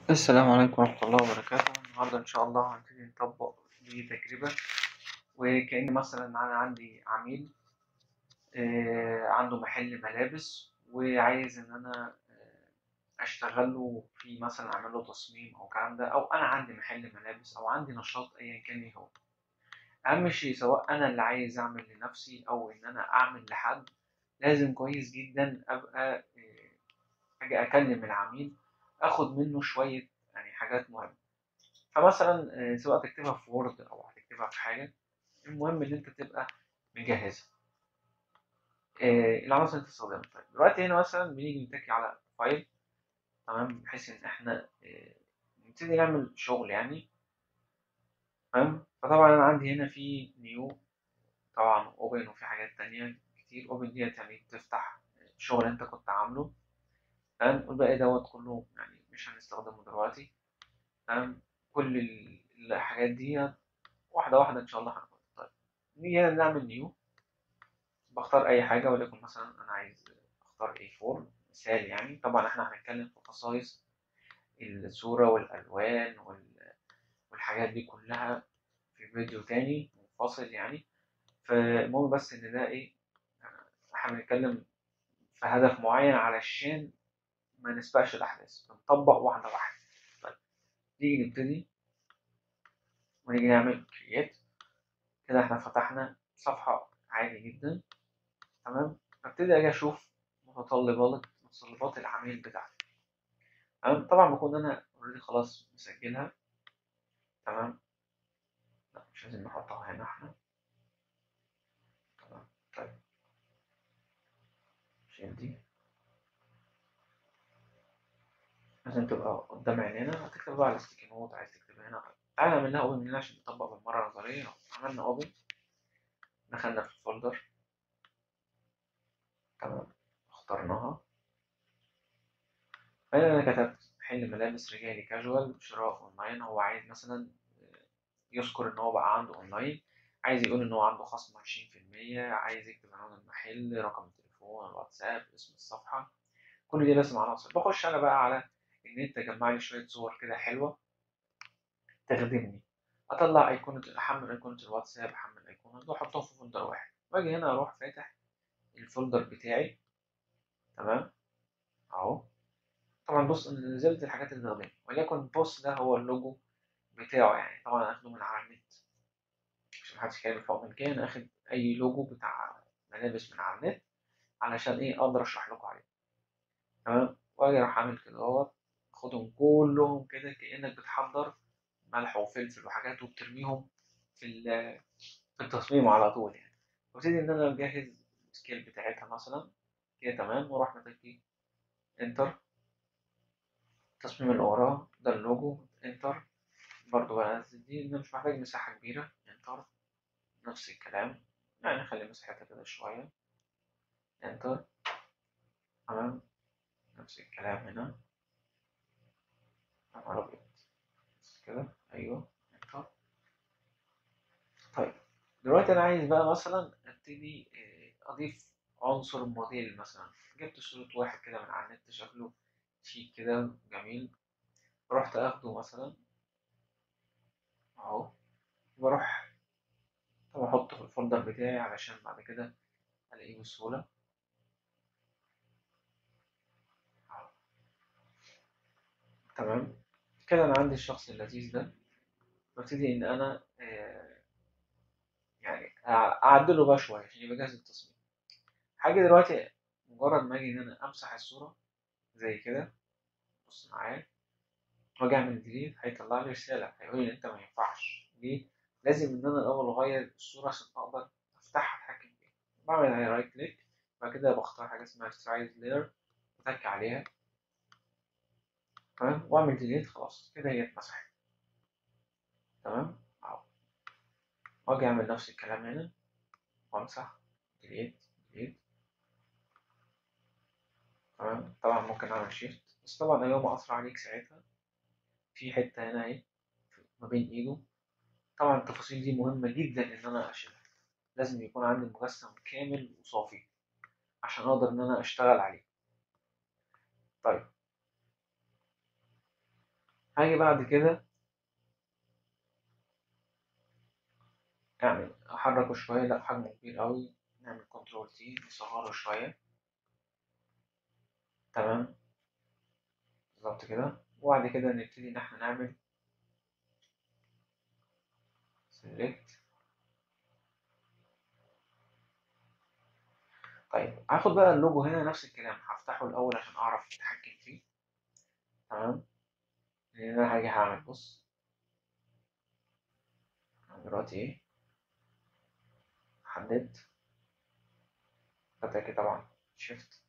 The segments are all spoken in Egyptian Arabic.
السلام عليكم ورحمة الله وبركاته النهاردة إن شاء الله هنبتدي نطبق دي تجربة وكأن مثلا أنا عندي عميل آه، عنده محل ملابس وعايز إن أنا آه، أشتغل له في مثلا أعمل له تصميم أو الكلام ده أو أنا عندي محل ملابس أو عندي نشاط أيا كان إيه هو أهم شيء سواء أنا اللي عايز أعمل لنفسي أو إن أنا أعمل لحد لازم كويس جدا أبقى آه، أجي أكلم العميل اخد منه شويه يعني حاجات مهمه فمثلا آه، سواء تكتبها في وورد او هتكتبها في حاجه المهم ان انت تبقى مجهزها آه، العناصر اللي انت تستخدمها طيب دلوقتي هنا مثلا بنيجي نتكي على فايل تمام بحيث ان احنا آه، نبتدي نعمل شغل يعني تمام فطبعا انا عندي هنا في نيو طبعا اوبن وفي حاجات تانية كتير اوبن ديت يعني بتفتح شغل انت كنت عامله تمام والباقي دوت كله يعني مش هنستخدمه دلوقتي تمام كل ال- الحاجات دي واحدة واحدة إن شاء الله هناخدها طيب نيجي هنا نعمل نيو بختار أي حاجة وليكن مثلا أنا عايز أختار A4 مثال يعني طبعا إحنا هنتكلم في خصائص الصورة والألوان وال- والحاجات دي كلها في فيديو تاني منفصل يعني فالمهم بس إن ده إيه إحنا بنتكلم في هدف معين علشان ما نسبقش الأحداث بنطبق واحدة واحدة طيب نيجي نبتدي ونيجي نعمل create كده احنا فتحنا صفحة عادي جدا تمام ابتدي اجي اشوف متطلبات متطلبات العميل بتاعتي تمام طبعا بكون انا اوريدي خلاص مسجلها تمام لا مش لازم نحطها هنا احنا تمام طيب شيل دي لازم تبقى قدام عينينا هتكتب بقى على ستيكي نوت عايز تكتبها هنا تعالى نعمل لها اوبن من هنا عشان نطبق بالمرة نظرية عملنا اوبن دخلنا في الفولدر تمام اخترناها فهنا انا كتبت محل ملابس رجالي كاجوال شراء اونلاين هو عايز مثلا يذكر ان هو بقى عنده اونلاين عايز يقول ان هو عنده خصم عشرين في المية عايز يكتب عنوان المحل رقم التليفون الواتساب اسم الصفحة كل دي لازم عناصر بخش انا بقى على ان انت تجمع لي شوية صور كده حلوة تخدمني اطلع ايقونة احمل ايقونة الواتساب احمل ايقونة دول احطهم في فولدر واحد واجي هنا اروح فاتح الفولدر بتاعي تمام اهو طبعا بص انا نزلت الحاجات اللي بخدمها وليكن بص ده هو اللوجو بتاعه يعني طبعا اخده من على النت عشان محدش يتكلم فوق من كده انا اخد اي لوجو بتاع ملابس من على النت علشان ايه اقدر اشرح لكم عليه تمام واجي اروح اعمل كده اهوت اخدهم كلهم كده كانك بتحضر ملح وفلفل وحاجات وبترميهم في ال- في التصميم على طول يعني وابتدي ان انا اجهز السكيل بتاعتها مثلا كده تمام واروح متكي انتر التصميم اللي وراه ده اللوجو انتر برضو بنزل دي إن مش محتاج مساحة كبيرة انتر نفس الكلام يعني خلي مساحتها كده شوية انتر تمام نفس الكلام هنا يا نهار أبيض بس كده أيوه انتر طيب دلوقتي أنا عايز بقى مثلا أبتدي آه، أضيف عنصر موديل مثلا جبت صورة واحد كده من على النت شكله شيك كده جميل رحت أخده مثلا أهو بروح طب أحطه في الفولدر بتاعي علشان بعد كده ألاقيه بسهولة أهو. تمام كده أنا عندي الشخص اللذيذ ده ببتدي إن أنا آه، يعني أع- أعدله بقى شوية عشان يبقى جاهز للتصميم حاجة دلوقتي مجرد ما أجي إن أنا أمسح الصورة زي كده بص معايا واجي أعمل ديليت هيطلع لي رسالة هيقول لي أنت ما ينفعش ليه؟ لازم إن أنا الأول أغير الصورة عشان أقدر أفتحها أتحكم فيها بعمل عليها رايت كليك بعد كده بختار حاجة اسمها سترايز لاير بتك عليها تمام وأعمل ديليت خلاص كده هي اتمسحت تمام أهو واجي أعمل نفس الكلام هنا وأمسح ديليت ديليت تمام طبعا ممكن أعمل شيفت بس طبعا أيوة ما أسرع عليك ساعتها في حتة هنا أهي ما بين إيده طبعا التفاصيل دي مهمة جدا إن أنا أشيلها لازم يكون عندي مجسم كامل وصافي عشان أقدر إن أنا أشتغل عليه طيب هاجي بعد كده يعني احركه شوية لا حجمه كبير اوي نعمل كنترول تي نصغره شوية تمام بالظبط كده وبعد كده نبتدي ان احنا نعمل select طيب هاخد بقى اللوجو هنا نفس الكلام هفتحه الاول عشان اعرف اتحكم فيه تمام لان انا هاجي هعمل بص أنا دلوقتي ايه حددت اتاكي طبعا شيفت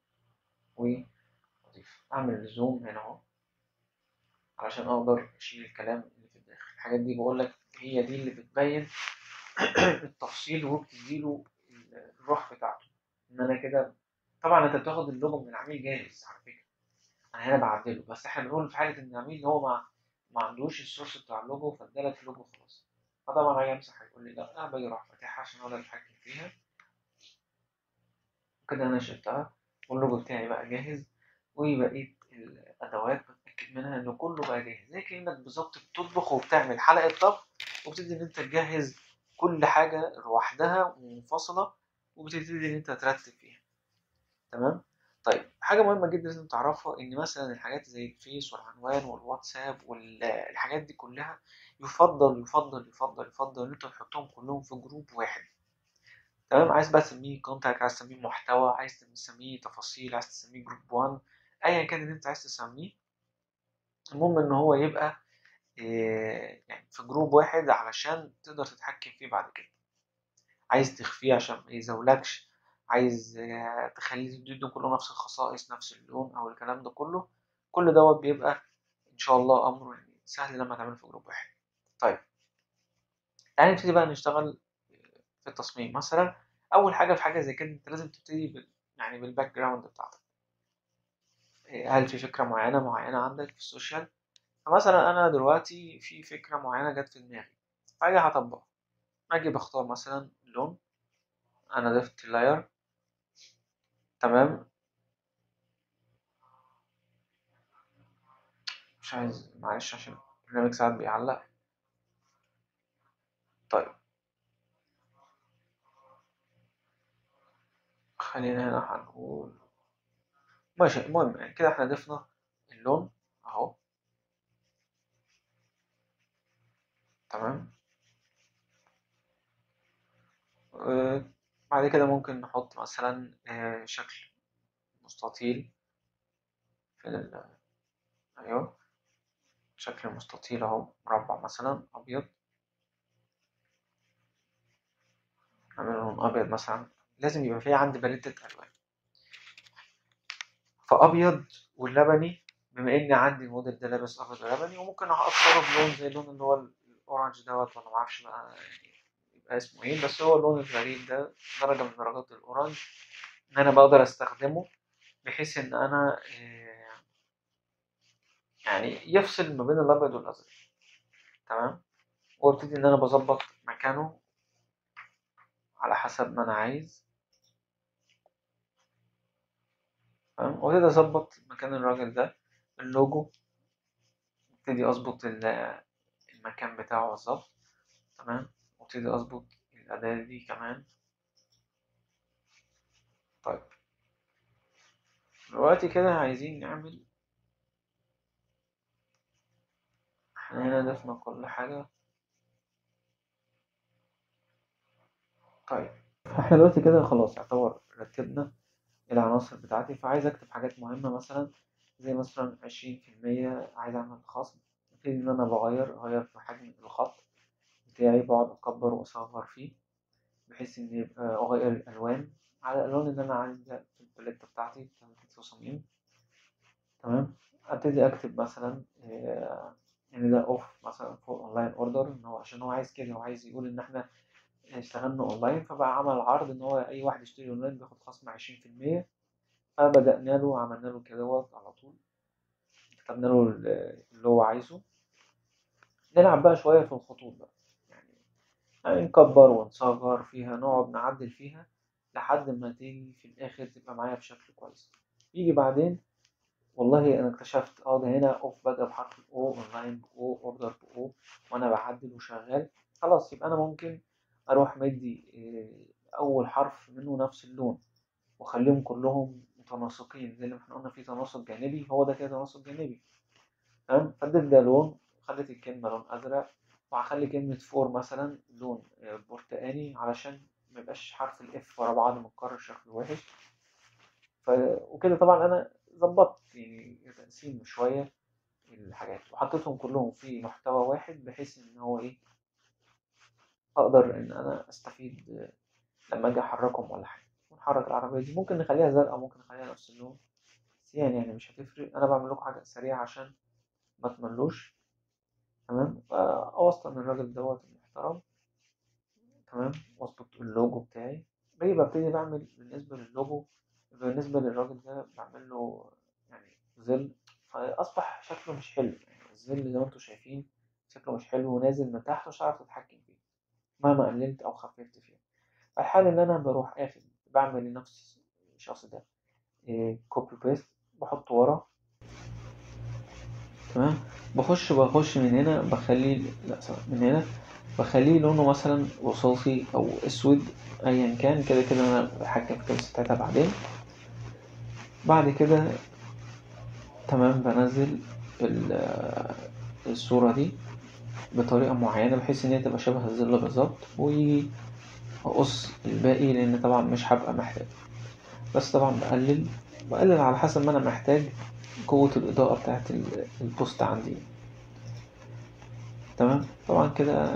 واضيف اعمل زوم هنا اهو علشان اقدر اشيل الكلام اللي في الداخل الحاجات دي بقول لك هي دي اللي بتبين التفصيل وبتديله الروح بتاعته ان انا كده طبعا انت بتاخد اللوجو من العميل جاهز على فكره انا هنا بعدله بس احنا بنقول في حاله ان العميل اللي هو ما ما عندوش السورس بتاع اللوجو فادالك اللوجو خلاص فطبعا هاجي امسح هيقول لي لا باجي اروح فاتحها عشان اقدر اتحكم فيها وكده انا شلتها واللوجو بتاعي بقى جاهز وبقيت الادوات بتاكد منها ان كله بقى جاهز زي كانك بالظبط بتطبخ وبتعمل حلقه طبخ وبتبتدي ان انت تجهز كل حاجه لوحدها ومنفصله وبتبتدي ان انت ترتب فيها تمام طيب حاجه مهمه جدا لازم تعرفها ان مثلا الحاجات زي الفيس والعنوان والواتساب والحاجات دي كلها يفضل يفضل يفضل يفضل ان انت تحطهم كلهم في جروب واحد تمام عايز بقى تسميه كونتاكت عايز تسميه محتوى عايز تسميه تفاصيل عايز تسميه جروب 1 ايا كان اللي انت عايز تسميه المهم ان هو يبقى إيه يعني في جروب واحد علشان تقدر تتحكم فيه بعد كده عايز تخفيه عشان ما يزولكش عايز آه، تخليه تديله كله نفس الخصائص نفس اللون او الكلام ده كله كل دوت بيبقى ان شاء الله امره يعني سهل لما تعمله في جروب واحد طيب تعالى نبتدي بقى نشتغل في التصميم مثلا اول حاجه في حاجه زي كده انت لازم تبتدي بال يعني بالباك جراوند بتاعتك إيه، هل في فكره معينه معينه عندك في السوشيال فمثلا انا دلوقتي في فكره معينه جت في دماغي فاجي هطبقها اجي بختار مثلا لون انا ضفت لاير تمام مش عايز معلش عشان البرنامج ساعات بيعلق طيب خلينا هنا هنقول ماشي المهم يعني كده احنا ضفنا اللون اهو تمام آه، بعد كده ممكن نحط مثلا آه، شكل مستطيل في ال ايوه شكل مستطيل اهو مربع مثلا ابيض نعمل لون ابيض مثلا لازم يبقى فيه عندي باليتة الوان فابيض واللبني بما اني عندي الموديل ده لابس ابيض ولبني وممكن اختاره بلون زي اللون اللي هو الاورنج دوت ولا معرفش بقى يعني يبقى اسمه ايه بس هو اللون الغريب ده درجة من درجات الاورنج ان انا بقدر استخدمه بحيث ان انا آه، يعني يفصل ما بين الابيض والازرق تمام وابتدي ان انا بظبط مكانه على حسب ما انا عايز تمام وابتدي اظبط مكان الراجل ده اللوجو ابتدي اظبط ال- المكان بتاعه بالظبط تمام وابتدي اظبط الاداة دي كمان طيب دلوقتي كده عايزين نعمل احنا هنا ضفنا كل حاجة طيب احنا دلوقتي كده خلاص يعتبر رتبنا العناصر بتاعتي فعايز اكتب حاجات مهمة مثلا زي مثلا عشرين في المية عايز اعمل خصم ابتدي ان انا بغير اغير في حجم الخط بتاعي بقعد اكبر واصغر فيه بحيث ان يبقى اغير الالوان على الالوان اللي انا عايزها في الباليتة بتاعتي بتاعت التصاميم تمام ابتدي اكتب مثلا آه، ان ده اوف مثلا فور اونلاين اوردر ان هو عشان هو عايز كده هو عايز يقول ان احنا اشتغلنا اونلاين فبقى عمل عرض ان هو اي واحد يشتري اونلاين بياخد خصم عشرين في المية فبدأنا له وعملنا له كده دوت على طول كتبنا له ال- اللي هو عايزه نلعب بقى شوية في الخطوط بقى يعني يعني نكبر ونصغر فيها نقعد نعدل فيها لحد ما تيجي في الآخر تبقى معايا بشكل كويس يجي بعدين والله انا اكتشفت اه ده هنا اوف بدأ بحرف الاو اونلاين باو اوردر باو وانا بعدل وشغال خلاص يبقى انا ممكن اروح مدي آه، اول حرف منه نفس اللون واخليهم كلهم متناسقين زي اللي احنا قلنا فيه تناسق جانبي هو ده كده تناسق جانبي تمام فاديت ده لون خليت الكلمة لون ازرق وهخلي كلمة فور مثلا لون آه، برتقاني علشان ميبقاش حرف الاف ورا بعض متكرر شكله وحش ف... وكده طبعا انا ظبطت يعني تقسيم شوية الحاجات وحطيتهم كلهم في محتوى واحد بحيث ان هو ايه اقدر ان انا استفيد لما اجي احركهم ولا حاجة ونحرك العربية دي ممكن نخليها زرقاء ممكن نخليها نفس اللون بس يعني يعني مش هتفرق انا بعمل لكم حاجة سريعة عشان ما تملوش تمام اوصل الراجل دوت المحترم تمام واظبط اللوجو بتاعي باجي ببتدي بعمل بالنسبة للوجو بالنسبة للراجل ده بعمل له يعني ظل فأصبح شكله مش حلو يعني الظل زي ما انتوا شايفين شكله مش حلو ونازل من تحت مش عارف تتحكم فيه مهما قللت أو خففت فيه الحال إن أنا بروح آخد بعمل لنفس الشخص ده كوبي بيست بحطه ورا تمام بخش بخش من هنا بخليه لا سوري من هنا بخليه لونه مثلا رصاصي أو أسود أيا كان كده كده أنا بتحكم في الكبسة بتاعتها بعدين بعد كده تمام بنزل ال- الصورة دي بطريقة معينة بحيث إن هي تبقى شبه الظل بالظبط ويجي أقص الباقي لأن طبعا مش هبقى محتاج بس طبعا بقلل بقلل على حسب ما أنا محتاج قوة الإضاءة بتاعت ال- البوست عندي تمام طبعا كده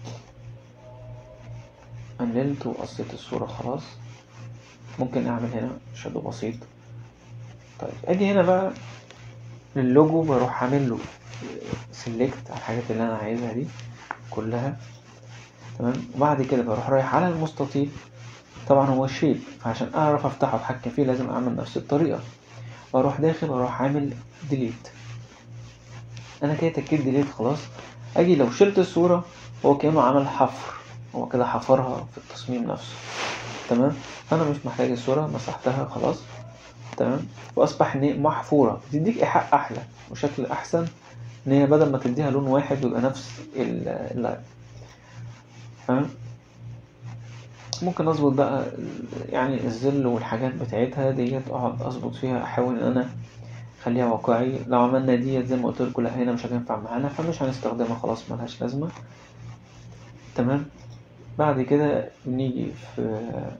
قللت وقصيت الصورة خلاص ممكن أعمل هنا شادو بسيط طيب أجي هنا بقى للوجو بروح عامل له سيلكت على الحاجات اللي أنا عايزها دي كلها تمام وبعد كده بروح رايح على المستطيل طبعا هو شيب فعشان أعرف أفتحه وأتحكم فيه لازم أعمل نفس الطريقة بروح داخل وأروح عامل ديليت أنا كده تكيت ديليت خلاص أجي لو شلت الصورة هو كأنه عمل حفر هو كده حفرها في التصميم نفسه تمام أنا مش محتاج الصورة مسحتها خلاص تمام وأصبح إن هي محفورة بتديك إيحاء أحلى وشكل أحسن إن هي بدل ما تديها لون واحد ويبقى نفس ال- اللاين تمام ممكن أظبط بقى ال- يعني الظل والحاجات بتاعتها ديت أقعد أظبط فيها أحاول إن أنا أخليها واقعي لو عملنا ديت زي ما قلت لكم لا هنا مش هتنفع معانا فمش هنستخدمها خلاص ملهاش لازمة تمام بعد كده بنيجي في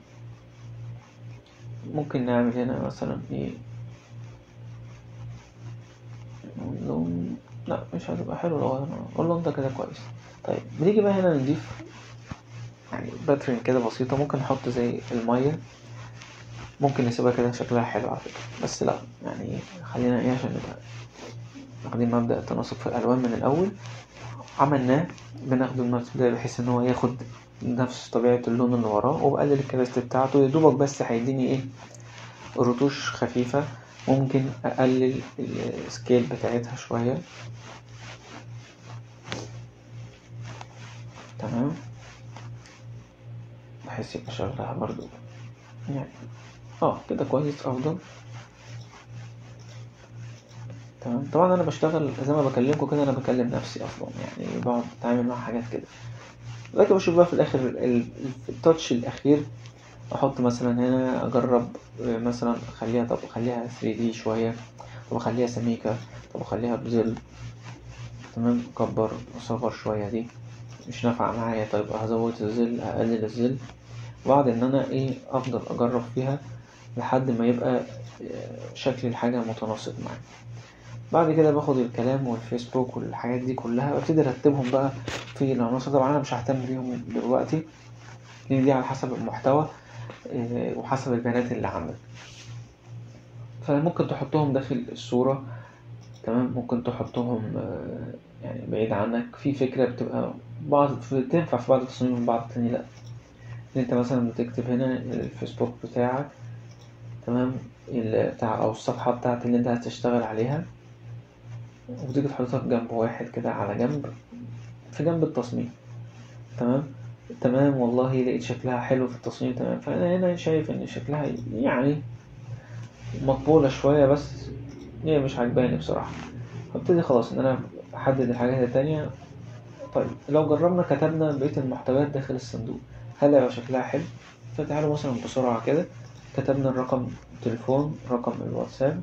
ممكن نعمل هنا مثلا ايه لون لا مش هتبقى حلو لو اللون ده كده كويس طيب بنيجي بقى هنا نضيف يعني باترن كده بسيطة ممكن نحط زي المية ممكن نسيبها كده شكلها حلو على فكرة بس لا يعني خلينا ايه عشان نبقى واخدين مبدأ التناسق في الألوان من الأول عملناه بناخده المرسم ده بحيث ان هو ياخد نفس طبيعة اللون اللي وراه وبقلل الكباستي بتاعته يدوبك بس هيديني ايه رتوش خفيفة ممكن اقلل السكيل بتاعتها شوية تمام بحيث يبقى شغلها برضو يعني اه كده كويس افضل تمام طبعا انا بشتغل زي ما بكلمكم كده انا بكلم نفسي اصلا يعني بقعد اتعامل مع حاجات كده لكن بشوف بقى في الاخر ال- ال- في التاتش الاخير احط مثلا هنا اجرب آه، مثلا اخليها طب اخليها 3D شوية طب اخليها سميكة طب اخليها بظل تمام اكبر اصغر شوية دي مش نافعة معايا طيب هزود الظل هقلل الظل بعد ان انا ايه افضل اجرب فيها لحد ما يبقى آه، شكل الحاجة متناسق معايا بعد كده باخد الكلام والفيسبوك والحاجات دي كلها وابتدي ارتبهم بقى في العناصر طبعا انا مش ههتم بيهم دلوقتي لان دي على حسب المحتوى آه، وحسب البيانات اللي عندك فممكن تحطهم داخل الصورة تمام ممكن تحطهم آه، يعني بعيد عنك في فكرة بتبقى بعض بتنفع في بعض التصاميم وبعض التاني لأ إن أنت مثلا بتكتب هنا الفيسبوك بتاعك تمام ال- بتاع أو الصفحة بتاعت اللي أنت هتشتغل عليها وتيجي تحطها في جنب واحد كده على جنب في جنب التصميم تمام تمام والله لقيت شكلها حلو في التصميم تمام فأنا هنا شايف إن شكلها يعني مقبولة شوية بس هي مش عجباني بصراحة هبتدي خلاص ان انا احدد الحاجات التانية طيب لو جربنا كتبنا بقية المحتويات داخل الصندوق هل هيبقى شكلها حلو فتعالوا مثلا بسرعة كده كتبنا الرقم التليفون رقم الواتساب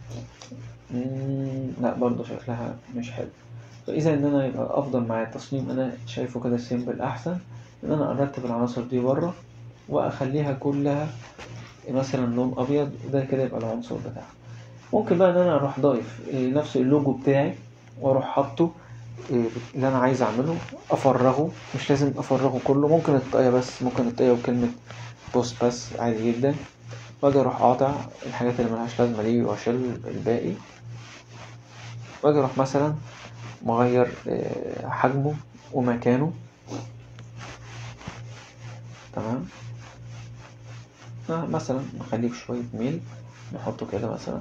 مم، لا برضو شكلها مش حلو فإذا إن أنا يبقى أفضل معايا التصميم أنا شايفه كده سيمبل أحسن إن أنا أرتب العناصر دي بره وأخليها كلها مثلا لون أبيض وده كده يبقى العنصر بتاعها ممكن بقى إن أنا أروح ضايف إيه، نفس اللوجو بتاعي وأروح حاطه إيه، اللي أنا عايز أعمله أفرغه مش لازم أفرغه كله ممكن الطاقية بس ممكن الطاقية وكلمة بوست بس عادي جدا واجي اروح قاطع الحاجات اللي ملهاش لازمة دي واشيل الباقي واجي اروح مثلا مغير آه، حجمه ومكانه تمام آه، مثلا نخليه بشوية ميل نحطه كده مثلا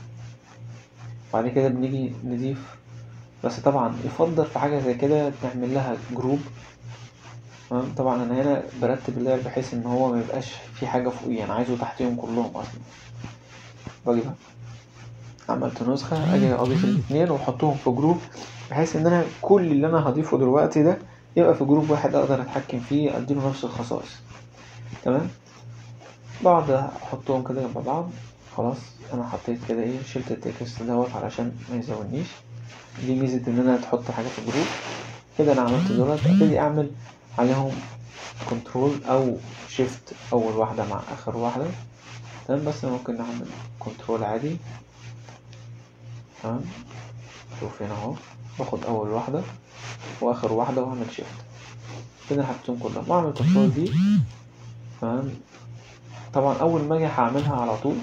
بعد كده بنيجي نضيف بس طبعا يفضل في حاجة زي كده نعمل لها جروب تمام طبعا انا هنا برتب اللعب بحيث ان هو ما يبقاش في حاجه فوقيه انا عايزه تحتيهم كلهم اصلا باجي بقى عملت نسخه اجي اضيف الاثنين واحطهم في جروب بحيث ان انا كل اللي انا هضيفه دلوقتي ده يبقى في جروب واحد اقدر اتحكم فيه اديله نفس الخصائص تمام بقعد احطهم كده جنب بعض خلاص انا حطيت كده ايه شلت التكست دوت علشان ما يزودنيش دي ميزه ان انا تحط حاجه في جروب كده انا عملت دولت ابتدي اعمل عليهم كنترول او شيفت اول واحده مع اخر واحده تمام بس ممكن نعمل كنترول عادي تمام شوف هنا اهو باخد اول واحده واخر واحده واعمل شيفت كده حطيتهم كلهم واعمل كنترول دي تمام طبعا اول ما اجي هعملها على طول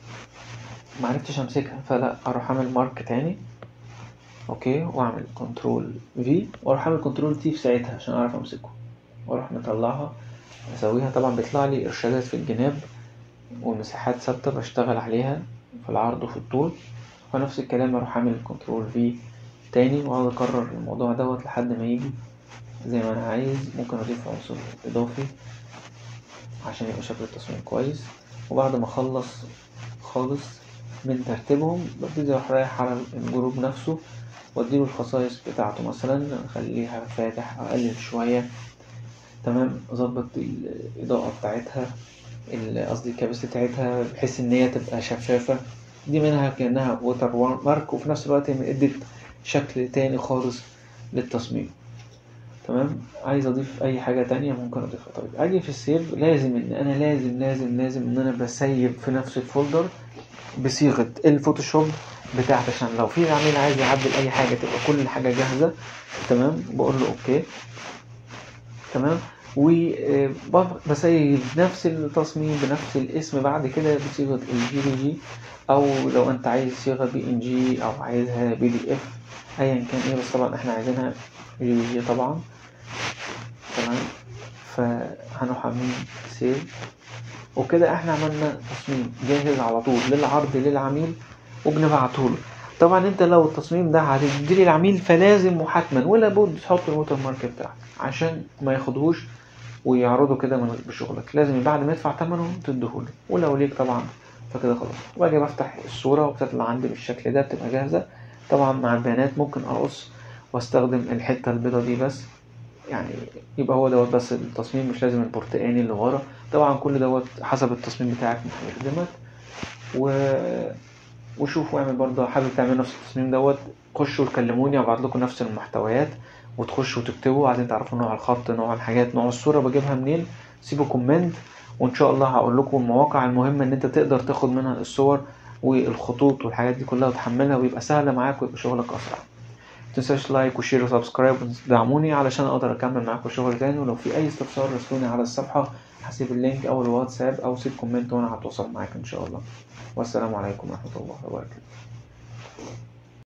معرفتش امسكها فلا اروح اعمل مارك تاني اوكي واعمل كنترول في واروح اعمل كنترول تي في ساعتها عشان اعرف امسكه واروح مطلعها اسويها طبعا بيطلع لي ارشادات في الجناب والمساحات ثابته بشتغل عليها في العرض وفي الطول ونفس الكلام اروح اعمل كنترول في تاني واقعد اكرر الموضوع دوت لحد ما يجي زي ما انا عايز ممكن اضيف عنصر اضافي عشان يبقى شكل التصميم كويس وبعد ما اخلص خالص من ترتيبهم ببتدي اروح رايح على الجروب نفسه واديله الخصائص بتاعته مثلا اخليها فاتح اقلل شوية تمام اظبط الاضاءة بتاعتها ال- قصدي الكباسة بتاعتها بحيث ان هي تبقى شفافة دي منها كأنها ووتر مارك وفي نفس الوقت هي ادت شكل تاني خالص للتصميم تمام عايز اضيف اي حاجة تانية ممكن اضيفها طيب اجي في السيف لازم ان انا لازم لازم لازم ان انا بسيب في نفس الفولدر بصيغة الفوتوشوب بتاعتي عشان لو في عميل عايز يعدل اي حاجة تبقى كل حاجة جاهزة تمام بقول له اوكي تمام وبسيب نفس التصميم بنفس الاسم بعد كده بصيغة الجي بي جي او لو انت عايز صيغة بي ان جي او عايزها بي دي اف ايا كان ايه بس طبعا احنا عايزينها جي بي جي طبعا تمام فهنروح عاملين سيف وكده احنا عملنا تصميم جاهز على طول للعرض للعميل وبنبعته له طبعا انت لو التصميم ده هتديه للعميل فلازم وحتما ولا بد تحط الووتر مارك بتاعك عشان ما ياخدهوش ويعرضه كده من بشغلك لازم بعد ما يدفع ثمنه تديهوله ولو ليك طبعا فكده خلاص واجي بفتح الصورة وبتطلع عندي بالشكل ده بتبقى جاهزة طبعا مع البيانات ممكن اقص واستخدم الحتة البيضة دي بس يعني يبقى هو دوت بس التصميم مش لازم البرتقاني اللي ورا طبعا كل دوت حسب التصميم بتاعك مش هيخدمك و... وشوف واعمل برضه حابب تعمل نفس التصميم دوت خشوا كلموني ابعت لكم نفس المحتويات وتخشوا تكتبوا عايزين تعرفوا نوع الخط نوع الحاجات نوع الصورة بجيبها منين سيبوا كومنت وان شاء الله هقول لكم المواقع المهمة ان انت تقدر تاخد منها الصور والخطوط والحاجات دي كلها وتحملها ويبقى سهلة معاك ويبقى شغلك اسرع متنساش لايك وشير وسبسكرايب ودعموني علشان اقدر اكمل معاكم شغل تاني ولو في اي استفسار راسلوني على الصفحة هسيب اللينك او الواتساب او سيب كومنت وانا هتواصل معاك ان شاء الله والسلام عليكم ورحمة الله وبركاته